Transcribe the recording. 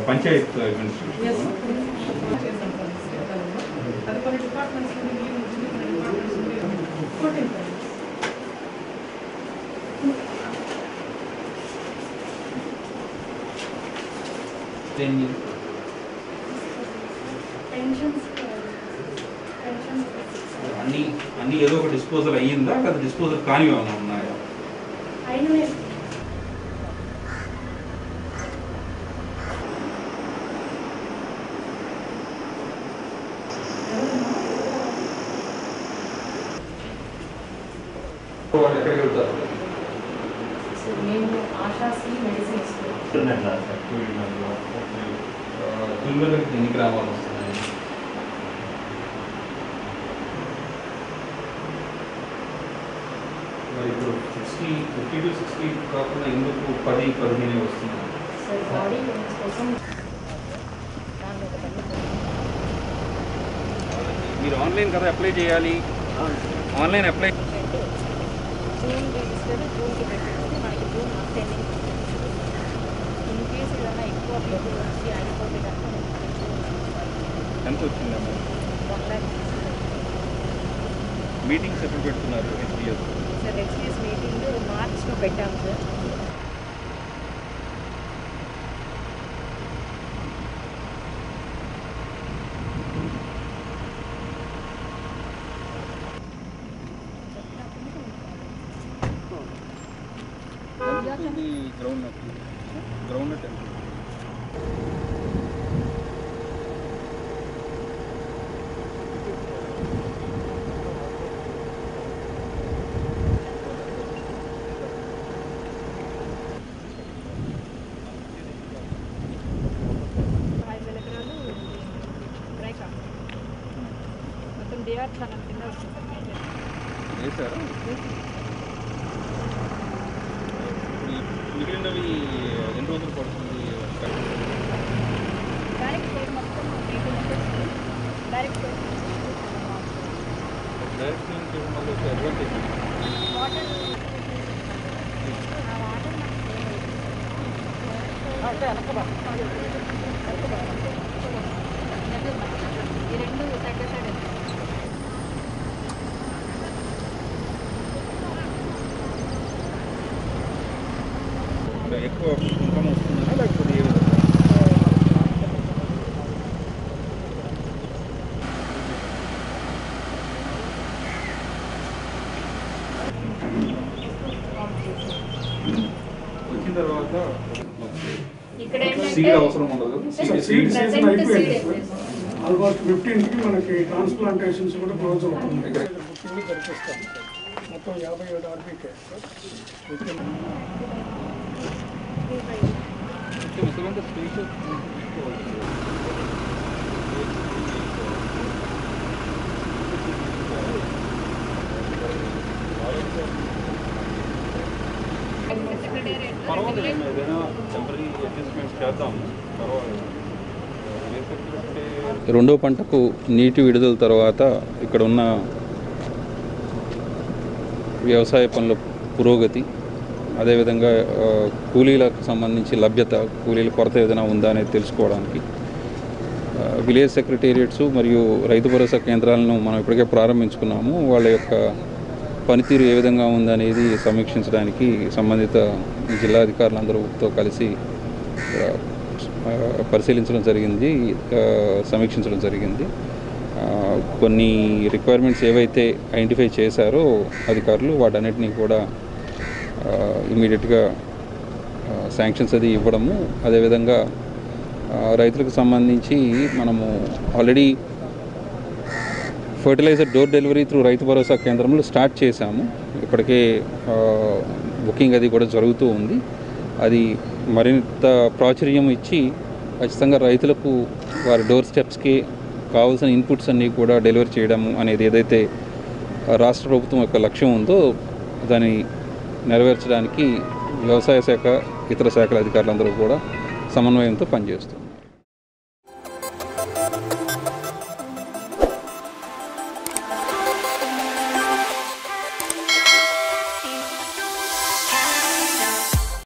Panchayat administration అది కొన్ని departments నుండి లీవ్ వచ్చింది కొన్ని డిపార్ట్మెంట్స్ నుండి ఫోర్టీన్ పెన్షన్స్ పెన్షన్స్ అన్ని అన్ని ఏదో ఒక డిస్పోజల్ అయ్యిందా లేదా డిస్పోజల్ కానివి ఏమైనా ఉన్నాయా అయినవే వాళ్ళు ఎక్కడికి వెళ్తారు సో మేము ఆశాసి మెడిసిన్ ఇస్తున్నాం తుల్వెలకి ఎన్ని గ్రామాలు వస్తున్నాయి మరి ఇప్పుడు సిక్స్టీ ఫిఫ్టీ టు సిక్స్టీ కాకుండా ఎందుకు పది పదిహేనే వస్తున్నాయి సో బాడీ పెయిన్స్ కోసం దాని ఒక మీరు ఆన్లైన్ కదా అప్లై చేయాలి ఆన్లైన్ అప్లై జూన్ రిజిస్టర్ జూన్కి పెట్టేసి మనకి June month ending in case ఏదైనా ఎక్కువ పీపుల్ వచ్చి అయిపోతే కనుక ఎంత వచ్చిందమ్మా వన్ ల్యాక్ మీటింగ్స్ ఎప్పుడు పెడుతున్నారు హెచ్డిఎస్ సార్ హెచ్డిఎస్ మీటింగ్ మార్చ్లో పెట్టాం sir groundnut groundnut ఎంత ఐదు వేల ఎకరాలు డ్రై కాప్ మొత్తం డిఆర్ ఛానల్ కింద వస్తుంది సార్ మేజర్ వేసారా మిగిలినవి ఎన్ని రోజులు పడుతుంది డైరెక్ట్ పేరు మొత్తం మీకు వచ్చేసి డైరెక్ట్ పేరు డైరెక్ట్ నుంచి మళ్ళీ అడ్వాంటేజ్ వాటర్ ఆ వాటర్ ఈ రెండు సైడ్ బై సైడ్ ఎక్కువ ఇన్కమ్ వస్తుందా లేకపోతే ఏ విధంగా వచ్చిన తర్వాత ఇక్కడ సీడ్ ఏంటంటే అవసరం ఉండదు Sir, సీడ్ seed present అయిపోయింది seed సార్. అయిపోయింది. ఆల్మోస్ట్ ఫిఫ్టీన్కి మనకి ట్రాన్స్ప్లాంటేషన్స్ కూడా క్లోజ్ అవుతుంది ఇక్కడ కింద జరిపిస్తాం మొత్తం యాభై ఏడు ఆర్బీకే ఎందుకంటే స్పీషియస్ పర్వాలేదు ఏదైనా టెంపరీ అడ్జస్ట్మెంట్ చేద్దాం పర్వాలేదు రెండో పంటకు నీటి విడుదల తర్వాత ఇక్కడ ఉన్న వ్యవసాయ పనుల పురోగతి అదేవిధంగా ఆ, కూలీలకు సంబంధించి లభ్యత కూలీల కొరత ఏదైనా ఉందా అనేది తెలుసుకోవడానికి ఆ, విలేజ్ సెక్రటేరియట్స్ మరియు రైతు భరోసా కేంద్రాలను మనం ఇప్పటికే ప్రారంభించుకున్నాము వాళ్ళ యొక్క పనితీరు ఏ విధంగా ఉందనేది సమీక్షించడానికి సంబంధిత జిల్లా అధికారులందరూతో కలిసి ఆ, ఆ, పరిశీలించడం జరిగింది ఆ, సమీక్షించడం జరిగింది ఆ, కొన్ని రిక్వైర్మెంట్స్ ఏవైతే ఐడెంటిఫై చేశారో అధికారులు వాటన్నిటినీ కూడా ఇమీడియట్గా శాంక్షన్స్ అది ఇవ్వడము అదేవిధంగా ఆ, రైతులకు సంబంధించి మనము already fertiliser door delivery through Rythu Bharosa కేంద్రంలో స్టార్ట్ చేశాము ఇప్పటికే ఆ, బుకింగ్ అది కూడా జరుగుతూ ఉంది అది మరింత ప్రాచుర్యం ఇచ్చి ఖచ్చితంగా రైతులకు వారి డోర్ స్టెప్స్కి కావాల్సిన ఇన్పుట్స్ అన్నీ కూడా డెలివరీ చేయడం అనేది ఏదైతే ఆ, రాష్ట్ర ప్రభుత్వం యొక్క లక్ష్యం ఉందో దాన్ని నెరవేర్చడానికి వ్యవసాయ శాఖ ఇతర శాఖల అధికారులందరూ కూడా సమన్వయంతో పనిచేస్తున్నారు